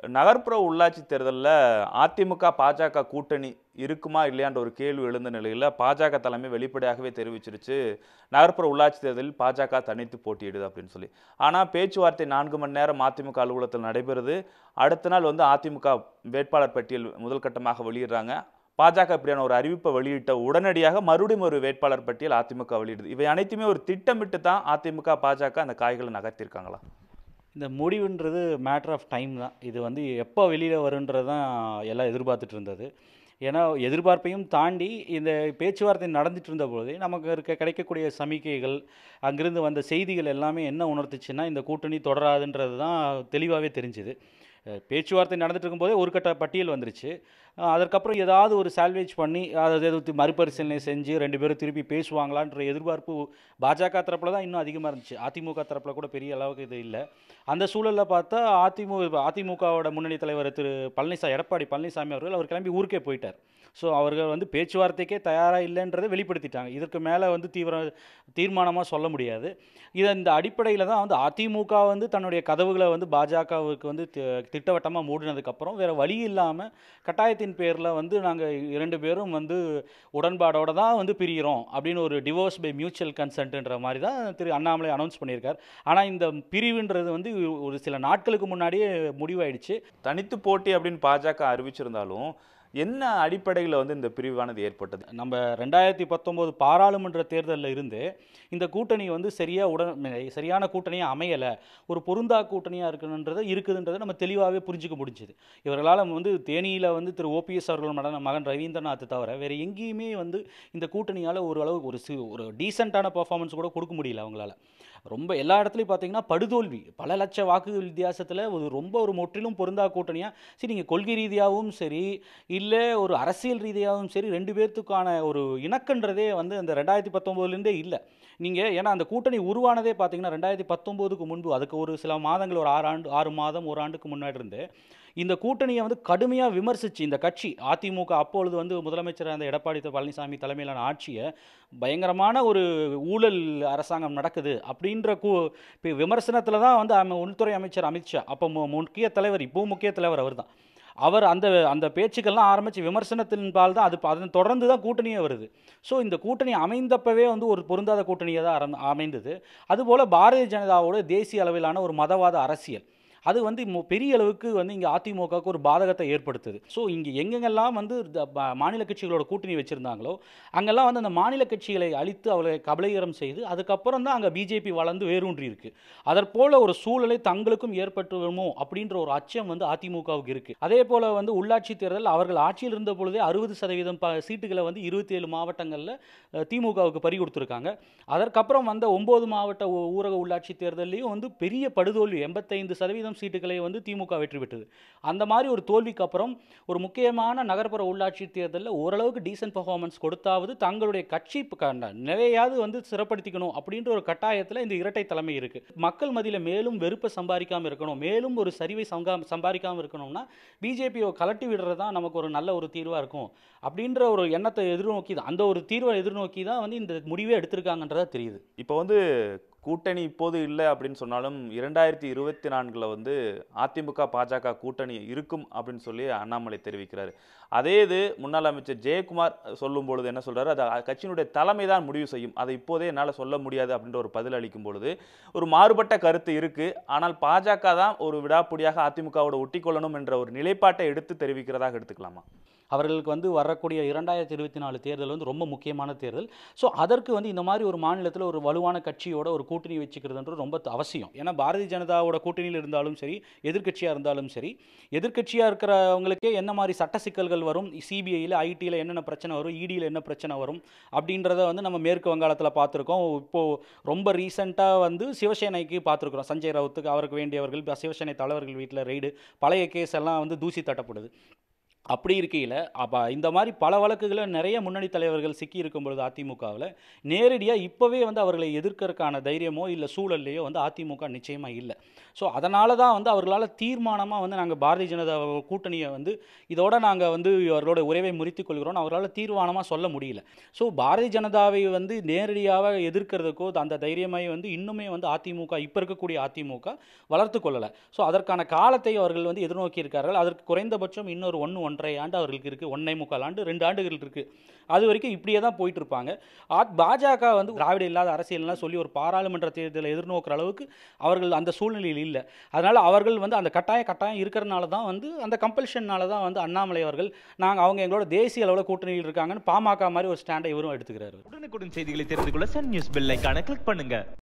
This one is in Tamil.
நகர்ப்புற உள்ளாட்சி தேர்தலில் அதிமுக பாஜக கூட்டணி இருக்குமா இல்லையான்ற ஒரு கேள்வி எழுந்த நிலையில் பாஜக தலைமை வெளிப்படையாகவே தெரிவிச்சிருச்சு நகர்ப்புற உள்ளாட்சி தேர்தலில் பாஜக தனித்து போட்டியிடுது அப்படின்னு சொல்லி ஆனால் பேச்சுவார்த்தை நான்கு மணி நேரம் அதிமுக அலுவலகத்தில் நடைபெறுது அடுத்த நாள் வந்து அதிமுக வேட்பாளர் பட்டியல் முதல் கட்டமாக வெளியிடுறாங்க பாஜக இப்படியான ஒரு அறிவிப்பை வெளியிட்ட உடனடியாக மறுபடியும் ஒரு வேட்பாளர் பட்டியல் அதிமுக வெளியிடுது இவை அனைத்துமே ஒரு திட்டமிட்டு தான் அதிமுக பாஜக அந்த காய்களை நகர்த்தியிருக்காங்களா இந்த முடிவுன்றது மேட்டர் ஆஃப் டைம் தான் இது வந்து எப்போ வெளியில் வருன்றது தான் எல்லாம் எதிர்பார்த்துட்டு இருந்தது ஏன்னா எதிர்பார்ப்பையும் தாண்டி இந்த பேச்சுவார்த்தை நடந்துட்டு இருந்த பொழுதே நமக்கு இருக்க கிடைக்கக்கூடிய சமிக்கைகள் அங்கிருந்து வந்த செய்திகள் எல்லாமே என்ன உணர்த்துச்சுன்னா இந்த கூட்டணி தொடராதுன்றது தான் தெளிவாகவே தெரிஞ்சுது அஹ் பேச்சுவார்த்தை நடந்துட்டு இருக்கும்போதே ஒரு கட்ட பட்டியல் வந்துருச்சு அஹ் அதற்கப்புறம் ஏதாவது ஒரு சால்வேஜ் பண்ணி அதை எதிர்த்து மறுபரிசீலனை செஞ்சு ரெண்டு பேரும் திருப்பி பேசுவாங்களான்ற எதிர்பார்ப்பு பாஜக தரப்பில் தான் இன்னும் அதிகமாக இருந்துச்சு அதிமுக தரப்பில் கூட பெரிய அளவுக்கு இது இல்லை அந்த சூழலில் பார்த்தா அதிமுக அதிமுகவோட முன்னணி தலைவர் திரு பழனிசாமி எடப்பாடி பழனிசாமி அவர்கள் அவர் கிளம்பி ஊருக்கே போயிட்டார் ஸோ அவர்கள் வந்து பேச்சுவார்த்தைக்கே தயாராக இல்லைன்றதை வெளிப்படுத்திட்டாங்க இதற்கு மேலே வந்து தீவிர தீர்மானமாக சொல்ல முடியாது இதை இந்த அடிப்படையில் தான் வந்து அதிமுக வந்து தன்னுடைய கதவுகளை வந்து பாஜகவுக்கு வந்து தி- திட்டவட்டமாக மூடினதுக்கப்புறம் வேறு வழி இல்லாமல் கட்டாயத்தின் பேரில் வந்து நாங்கள் இரண்டு பேரும் வந்து உடன்பாடோட தான் வந்து பிரிகிறோம் அப்படின்னு ஒரு டிவோர்ஸ் பை மியூச்சுவல் கன்சென்ட்ன்ற மாதிரி தான் திரு அண்ணாமலை அனௌன்ஸ் பண்ணியிருக்கார் ஆனால் இந்த பிரிவுன்றது வந்து ஒரு சில நாட்களுக்கு முன்னாடியே முடிவாயிடுச்சு தனித்து போட்டி அப்படின்னு பாஜக அறிவிச்சிருந்தாலும் என்ன அடிப்படையில் வந்து இந்த பிரிவானது ஏற்பட்டது நம்ம ரெண்டாயிரத்தி பத்தொம்போது பாராளுமன்ற தேர்தலில் இருந்து இந்த கூட்டணி வந்து சரியாக உடன் சரியான கூட்டணியாக அமையலை ஒரு பொருந்தா கூட்டணியாக இருக்கணுன்றது இருக்குதுன்றதை நம்ம தெளிவாகவே புரிஞ்சுக்க முடிஞ்சுது இவர்களால் வந்து தேனியில் வந்து திரு ஓபிஎஸ் அவர்கள் மகன் மகன் ரவீந்திரநாத் தவிர வேறு எங்கேயுமே வந்து இந்த கூட்டணியால் ஓரளவு ஒரு சி ஒரு டீசெண்டான பர்ஃபார்மன்ஸ் கூட கொடுக்க முடியல அவங்களால ரொம்ப எல்லா இடத்துலையும் பார்த்தீங்கன்னா படுதோல்வி பல லட்ச வாக்குகள் வித்தியாசத்தில் ஒரு ரொம்ப ஒரு முற்றிலும் பொருந்தா கூட்டணியாக சரி நீங்கள் கொள்கை ரீதியாகவும் சரி இல்லை ஒரு அரசியல் ரீதியாகவும் சரி ரெண்டு பேர்த்துக்கான ஒரு இணக்கன்றதே வந்து அந்த ரெண்டாயிரத்தி பத்தொம்போதுலேருந்தே இல்லை நீங்கள் ஏன்னா அந்த கூட்டணி உருவானதே பார்த்தீங்கன்னா ரெண்டாயிரத்தி பத்தொம்போதுக்கு முன்பு அதுக்கு ஒரு சில மாதங்கள் ஒரு ஆறு ஆண்டு ஆறு மாதம் ஒரு ஆண்டுக்கு முன்னாடி இருந்து இந்த கூட்டணியை வந்து கடுமையாக விமர்சிச்சு இந்த கட்சி அதிமுக அப்பொழுது வந்து முதலமைச்சர் அந்த எடப்பாடி பழனிசாமி தலைமையிலான ஆட்சியை பயங்கரமான ஒரு ஊழல் அரசாங்கம் நடக்குது அப்படின்ற கூ இப்போ விமர்சனத்தில் தான் வந்து அம- உள்துறை அமைச்சர் அமித்ஷா அப்போ மு- முக்கிய தலைவர் இப்போவும் முக்கிய தலைவர் அவர் தான் அவர் அந்த அந்த பேச்சுக்கள்லாம் ஆரம்பித்து விமர்சனத்தின் பால் தான் அது அதன் தொடர்ந்து தான் கூட்டணியே வருது ஸோ இந்த கூட்டணி அமைந்தப்பவே வந்து ஒரு பொருந்தாத கூட்டணியாக தான் அரம்- அமைந்தது அதுபோல் பாரதிய ஜனதாவோட தேசிய அளவிலான ஒரு மதவாத அரசியல் அது வந்து மு- பெரிய அளவுக்கு வந்து இங்கே அதிமுகவுக்கு ஒரு பாதகத்தை ஏற்படுத்துது ஸோ இங்கே எங்கெங்கெல்லாம் வந்து இந்த ப- மாநில கட்சிகளோட கூட்டணி வச்சுருந்தாங்களோ அங்கெல்லாம் வந்து அந்த மாநில கட்சிகளை அழித்து அவளை கபலீகரம் செய்து அதுக்கப்புறம் தான் அங்கே பிஜேபி வளர்ந்து வேரூன்றி இருக்கு அதற்போல ஒரு சூழலை தங்களுக்கும் ஏற்பட்டுருமோ அப்படின்ற ஒரு அச்சம் வந்து அதிமுகவுக்கு இருக்கு அதே போல வந்து உள்ளாட்சி தேர்தல் அவர்கள் ஆட்சியில் இருந்த பொழுதே அறுபது சதவீதம் ப சீட்டுகளை வந்து இருபத்தி ஏழு மாவட்டங்களில் திமுகவுக்கு பறி கொடுத்துருக்காங்க அதற்கப்புறம் வந்த ஒன்பது மாவட்ட ஊ- ஊரக உள்ளாட்சி தேர்தல்லையும் வந்து பெரிய படுதோல்வி எண்பத்தைந்து சதவீதம் சீட்டுகளை வந்து திமுக வெற்றி பெற்றது அந்த மாதிரி ஒரு தோல்விக்கு அப்புறம் ஒரு முக்கியமான நகர்ப்புற உள்ளாட்சி தேர்தலில் ஓரளவுக்கு டீசன்ட் பர்ஃபார்மன்ஸ் கொடுத்தாவது தங்களுடைய கட்சி ப- க- நிலையாவது வந்து சிறப்படுத்திக்கணும் அப்படின்ற ஒரு கட்டாயத்தில் இந்த இரட்டை தலைமை இருக்கு மக்கள் மத்தியில் மேலும் வெறுப்பை சம்பாதிக்காம இருக்கணும் மேலும் ஒரு சரிவை சங்கா சம்பாதிக்காம இருக்கணும்னா பிஜேபியை கலட்டி விடுறது தான் நமக்கு ஒரு நல்ல ஒரு தீர்வாக இருக்கும் அப்படின்ற ஒரு எண்ணத்தை எதிர்நோக்கி தான் அந்த ஒரு தீர்வை எதிர்நோக்கி தான் வந்து இந்த முடிவே எடுத்திருக்காங்கன்றதா தெரியுது இப்போ வந்து கூட்டணி இப்போது இல்லை அப்படின்னு சொன்னாலும் இரண்டாயிரத்தி இருபத்தி நான்கில் வந்து அதிமுக பாஜக கூட்டணி இருக்கும் அப்படின்னு சொல்லி அண்ணாமலை தெரிவிக்கிறாரு அதே இது முன்னாள் அமைச்சர் ஜெயக்குமார் சொல்லும் பொழுது என்ன சொல்றாரு அது அ- கட்சியினுடைய தலைமை தான் முடிவு செய்யும் அதை இப்போதே என்னால் சொல்ல முடியாது அப்படின்ற ஒரு பதில் அளிக்கும் பொழுது ஒரு மாறுபட்ட கருத்து இருக்கு ஆனால் பாஜக தான் ஒரு விடாப்புடியாக அதிமுகவோட ஒட்டிக்கொள்ளணும் என்ற ஒரு நிலைப்பாட்டை எடுத்து தெரிவிக்கிறதாக எடுத்துக்கலாமா அவர்களுக்கு வந்து வரக்கூடிய இரண்டாயிரத்தி இருபத்தி நாலு தேர்தல் வந்து ரொம்ப முக்கியமான தேர்தல் ஸோ அதற்கு வந்து இந்த மாதிரி ஒரு மாநிலத்தில் ஒரு வலுவான கட்சியோட ஒரு கூட்டணி வச்சுக்கிறதுன்றது ரொம்ப த- அவசியம் ஏன்னா பாரதிய ஜனதாவோட கூட்டணியில் இருந்தாலும் சரி எதிர்க்கட்சியாக இருந்தாலும் சரி எதிர்க்கட்சியாக இருக்கிறவங்களுக்கே என்ன மாதிரி சட்ட சிக்கல்கள் வரும் சிபிஐயில் ஐடியில் என்னென்ன பிரச்சனை வரும் இடியில் என்ன பிரச்சனை வரும் அப்படின்றத வந்து நம்ம மேற்கு வங்காளத்தில் பார்த்துருக்கோம் இப்போது ரொம்ப ரீசெண்டாக வந்து சிவசேனைக்கு பார்த்துருக்குறோம் சஞ்சய் ரவுத்துக்கு அவருக்கு வேண்டியவர்கள் இப்ப சிவசேனை தலைவர்கள் வீட்டில் ரெய்டு பழைய கேஸ் எல்லாம் வந்து தூசி தட்டப்படுது அப்படி இருக்கையில் அப்போ இந்த மாதிரி பல வழக்குகளை நிறைய முன்னணி தலைவர்கள் சிக்கி இருக்கும் பொழுது அதிமுகவில் நேரடியாக இப்போவே வந்து அவர்களை எதிர்க்கறதுக்கான தைரியமோ இல்லை சூழல்லையோ வந்து அதிமுக நிச்சயமாக இல்லை ஸோ அதனால தான் வந்து அவர்களால் தீர்மானமாக வந்து நாங்கள் பாரதிய ஜனதா கூட்டணியை வந்து இதோட நாங்கள் வந்து அவர்களோட உறவை முறித்துக் கொள்கிறோம் அவர்களால் தீர்மானமாக சொல்ல முடியல ஸோ பாரதிய ஜனதாவை வந்து நேரடியாக எதிர்க்கிறதுக்கோ அந்த தைரியமாய் வந்து இன்னுமே வந்து அதிமுக இப்போ இருக்கக்கூடிய அதிமுக வளர்த்து கொள்ளலை ஸோ அதற்கான காலத்தை அவர்கள் வந்து எதிர்நோக்கி இருக்கார்கள் அதற்கு குறைந்தபட்சம் இன்னொரு ஒன்று ஒன்றரை ஆண்டு அவர்களுக்கு இருக்குது ஒன்றே முக்கால் ஆண்டு ரெண்டு ஆண்டுகள் இருக்குது அது வரைக்கும் இப்படியே தான் போயிட்டு இருப்பாங்க ஆ- பாஜக வந்து திராவிட இல்லாத அரசியல்லாம் சொல்லி ஒரு பாராளுமன்ற தேர்தலை எதிர்நோக்கிற அளவுக்கு அவர்கள் அந்த சூழ்நிலையில் இல்லை அதனால் அவர்கள் வந்து அந்த கட்டாய கட்டாயம் இருக்கிறனால தான் வந்து அந்த கம்பல்ஷன்னால தான் வந்து அண்ணாமலை அவர்கள் நாங்கள் அவங்க எங்களோட தேசிய அளவில் கூட்டணியில் இருக்காங்கன்னு பாமக மாதிரி ஒரு ஸ்டாண்டை இவரும் எடுத்துக்கிறாரு உடனுக்குடன் செய்திகளை தெரிந்து கொள்ள சன் நியூஸ் பெல் ஐகானை கிளிக் பண்ணுங்க